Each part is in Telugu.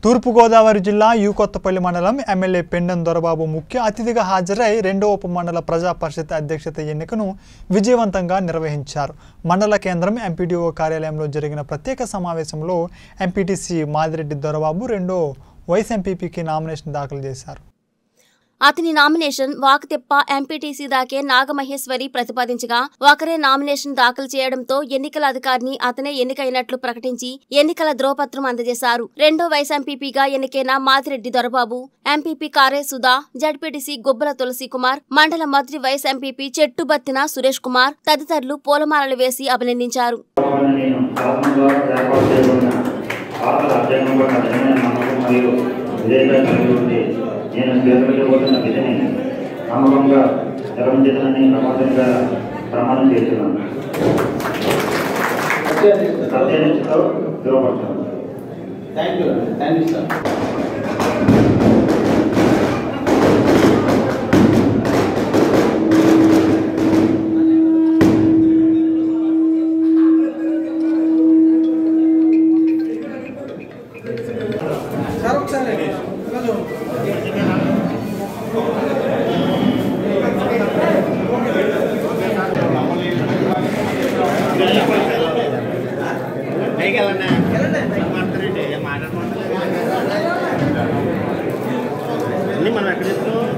తూర్పుగోదావరి జిల్లా యు కొత్తపల్లి మండలం ఎమ్మెల్యే పెండెం దొరబాబు ముఖ్య అతిథిగా హాజరై రెండవ ఉప మండల ప్రజా పరిషత్ అధ్యక్షత ఎన్నికను విజయవంతంగా నిర్వహించారు మండల కేంద్రం ఎంపీడీఓ కార్యాలయంలో జరిగిన ప్రత్యేక సమావేశంలో ఎంపీటీసీ మాదిరెడ్డి దొరబాబు రెండో వైస్ ఎంపీపీకి నామినేషన్ దాఖలు చేశారు అతని నామినేషన్ వాకతిప్ప ఎంపీటీసీ దాకే నాగమహేశ్వరి ప్రతిపాదించగా ఒకరే నామినేషన్ దాఖలు చేయడంతో ఎన్నికల అధికారిని అతనే ఎన్నికైనట్లు ప్రకటించి ఎన్నికల ధ్రువపత్రం అందజేశారు రెండో వైస్ ఎంపీపీగా ఎన్నికైన మాదిరెడ్డి దొరబాబు ఎంపీపీ కారే సుధా జడ్పీటీసీ గుబ్బల తులసి కుమార్ మండల మొదటి వైస్ ఎంపీపీ చెట్టుబత్తిన సురేష్ కుమార్ తదితరులు పూలమాలలు వేసి అభినందించారు అని నేను శాసనంలో ఏర్పాటు చేయబడిన వార్తల అధ్యయనంలో నా నిజమైన నమ్మకం మరియు విధేయత కలిగి ఉండి నేను స్వీకరించబోతున్న విధిని నమ్మకంగా నిర్వహించాలని ప్రమాదంగా ప్రమాణం చేస్తున్నాను సత్యనిష్టతో ధృవపడతాను thank you thank you sir అన్ని మనం ఎక్కడ చెప్తున్నాం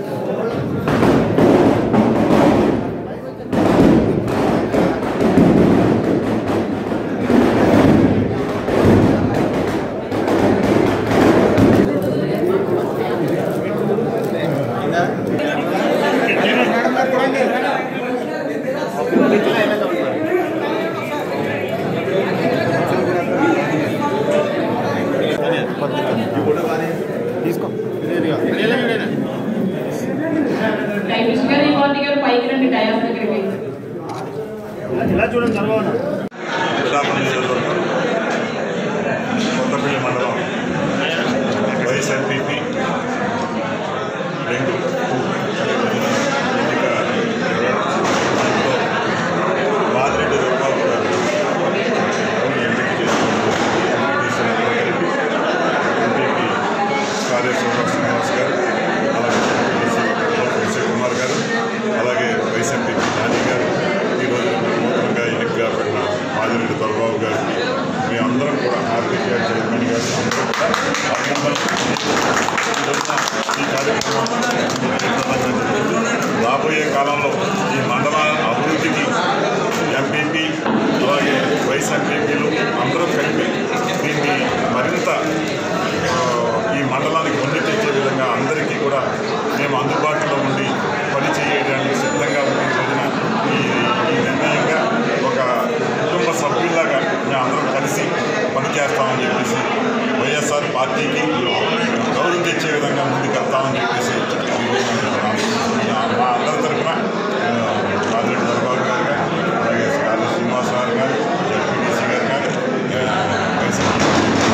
టైం గారు రికార్డ్ గారు పైకి రండి డయాస్ దగ్గరికి ఇలా చూడండి తర్వాత విలాపం నియోజకవర్గం కొత్తపల్లి మండలం వైఎస్ఆర్పీపీ రెండు ఎన్నిక దాంట్లో మాదిరెడ్డి రూపాలు గారు ఎంపిక చేసుకున్నారు ఎంపీటీసీ ఎంపీపీ కార్యేశ్వర శ్రీనివాస్ గారు అలాగే ఎంపీటీసీ తులసి కుమార్ గారు అలాగే వైస్ ఎంపీపీ నాని గారు ఈరోజు నూతనంగా ఎన్నిక కాబడిన మాదిరెడ్డి దొరబాబు గారికి మీ అందరం కూడా ఆర్టీసీ చైర్మన్ గారు అందరూ కూడా అభినందనలు. ఈ రోజున ఈ కార్యక్రమం జయప్రదంగా జరుగుతుంది. రాబోయే కాలంలో ఈ మండల అభివృద్ధికి ఎంపీపీ అలాగే వైస్ ఎంపీపీలు అందరూ కలిపి దీన్ని మరింత ఆ, ఈ మండలానికి ముందు తెచ్చే విధంగా అందరికీ కూడా మేము అందుబాటులో ఉండి పని చేయడానికి సిద్ధంగా ఉంది ఈ రోజున ఈ ఈ నిర్ణయంగా ఒక కుటుంబ సభ్యులాగా మేము అందరం కలిసి పనిచేస్తామని చెప్పేసి వైఎస్ఆర్ పార్టీకి గౌరవం తెచ్చే విధంగా ముందుకు వెళ్తామని చెప్పేసి ఈ రోజున నేను నా- మా అందరి తరఫున రాజరెడ్డి దర్బాబు గారు కానీ అలాగే కాళీ శ్రీనివాసరావు గారు జడ్పీటీసీ గారు కానీ ఆ, వైసీపీ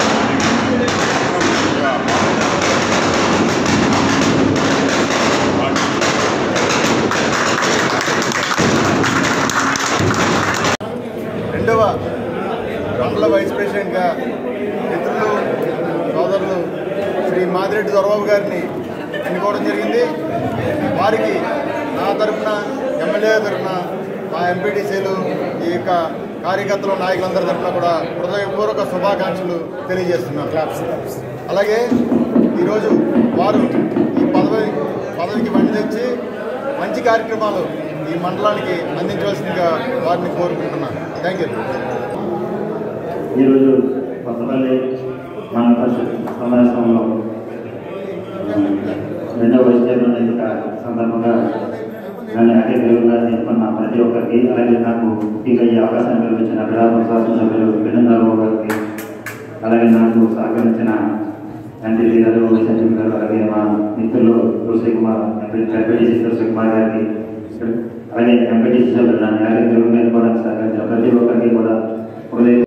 రెండవ మండల వైస్ ప్రెసిడెంట్గా మిత్రులు సోదరులు శ్రీ మాదిరెడ్డి దొరబాబు గారిని ఎన్నుకోవడం జరిగింది వారికి నా తరఫున ఎమ్మెల్యే తరఫున మా ఎంపీటీసీలు ఈ యొక్క కార్యకర్తలు నాయకులందరి తరఫున కూడా హృదయపూర్వక శుభాకాంక్షలు తెలియజేస్తున్నాను అలాగే ఈరోజు వారు ఈ పదవి పదవికి బండి తెచ్చి మంచి కార్యక్రమాలు ఈ మండలానికి అందించవలసిందిగా వారిని కోరుకుంటున్నాను థ్యాంక్ యూ ఈరోజు కొత్తపల్లి మన పరిషత్ సమావేశంలో రెండవ వైస్ చైర్మన్ ఎన్నిక సందర్భంగా నన్ను అదే తెలుగుగా తీసుకున్న ప్రతి ఒక్కరికి అలాగే నాకు ఎంపీగా ఈ అవకాశం కల్పించిన విరామ శాసనసభ్యులు పిన్నదారావు గారికి అలాగే నాకు సహకరించిన ఎన్టీసీ గారు వైసీపీ గారు అలాగే మా మిత్రులు తులసి కుమార్ ఎంపీటీసీ తులసి కుమార్ గారికి అలాగే ఎంపీటీసీ సభ్యులు నన్ను యాభై తెలుగు మీద కూడా సహకరించిన ప్రతి ఒక్కరికి కూడా హృదయ